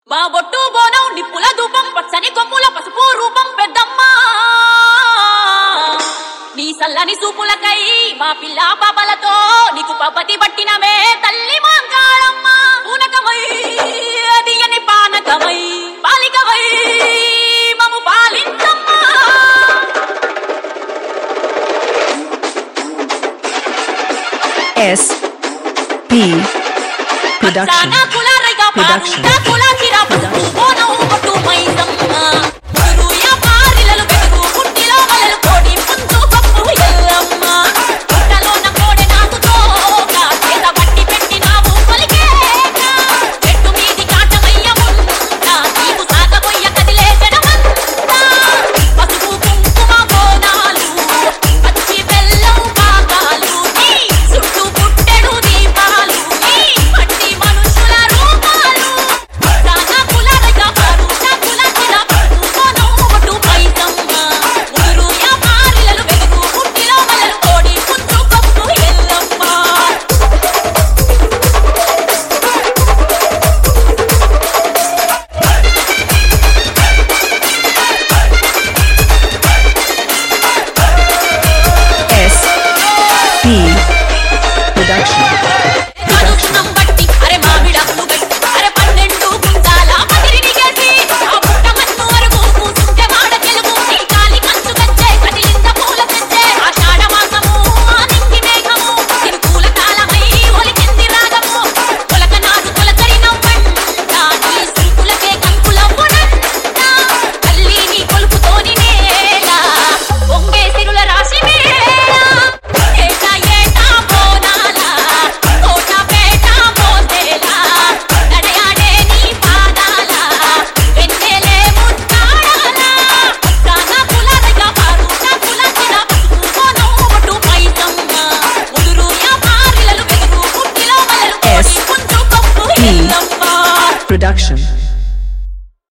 మా బొట్టు బోనం నిప్పుల ధూపం పచ్చని కొమ్ముల పసుపు రూపం పెద్దమ్మా నీ సల్లని సూపులకై మా పిల్ల పాపలతో నీకు పబ్బతి పట్టినమే తల్లి మాంకాళమ్మ పూనకమై దియని పానకమై పాలికవై మము పాలించమ్మా S P Production. సానా కులారైగా Production. పారుతా కులాచిరా పసుపు బోనం బొట్టు మైసమ్మ ఊరుయా పారిలలు వెతుకు పుట్టిలో వలలు కోడి పుంజు పప్పు ఎల్లమ్మ పుట్టలోన కోడె నాకుతో చేత పట్టి పెట్టినావు పలికేక చెట్టు మీది కాటమయ్య ఉంటా నీకు సాగబోయ్య కదిలే జడమంతా పసుపు కుంకుమ బోనాలు పచ్చి బెల్లం పాకాలు నీ చుట్టూ పుట్టెడు దీపాలు నీ మట్టి మనుషుల రూపాలు సానా కులాలగా పారుతా కులాచిరా పసుపు బోనం బొట్టు మైసమ్మ ఊరు యా పారిలలు వెతుకు పుట్టిలో వలలు కోడి పుంజు పప్పు ఎల్లమ్మ S P Production. కనుక్షణం బట్టి అరే మామిడాకులు పెట్టి అరే పన్నెండు కుంటాల పదిరిని గెలిచి ఆ పుట్ట మన్ను వరకు కూసుంటే మాడ తెలుగు నీ కాలి కంచు కచ్చే కదిలింద పూల తెచ్చే ఆషాఢ మాసము ఆ నింగి మేఘము తిరుపూల కాలమై ఒలికింది రాగము కొలక నాడు కొలకరి నవ్వంట నీ సుంకులకే కంకులవ్వునంట తల్లి నీ కొలుపుతోని నేల పొంగే సిరుల రాశి వేళ ఏటా ఏటా బోనాల కోట పేట మోసేల నడయాడే నీ పాదాల వెన్నెలే ముత్తాడాల కానా కులాలగా పారుతా కులాచిన పసుపు బోనం బొట్టు మైసమ్మ ముదురు యాపారిలలు వెతుకు పుట్టిలో వలలు కోడి పుంజు కప్పు ఎల్లమ్మ Production.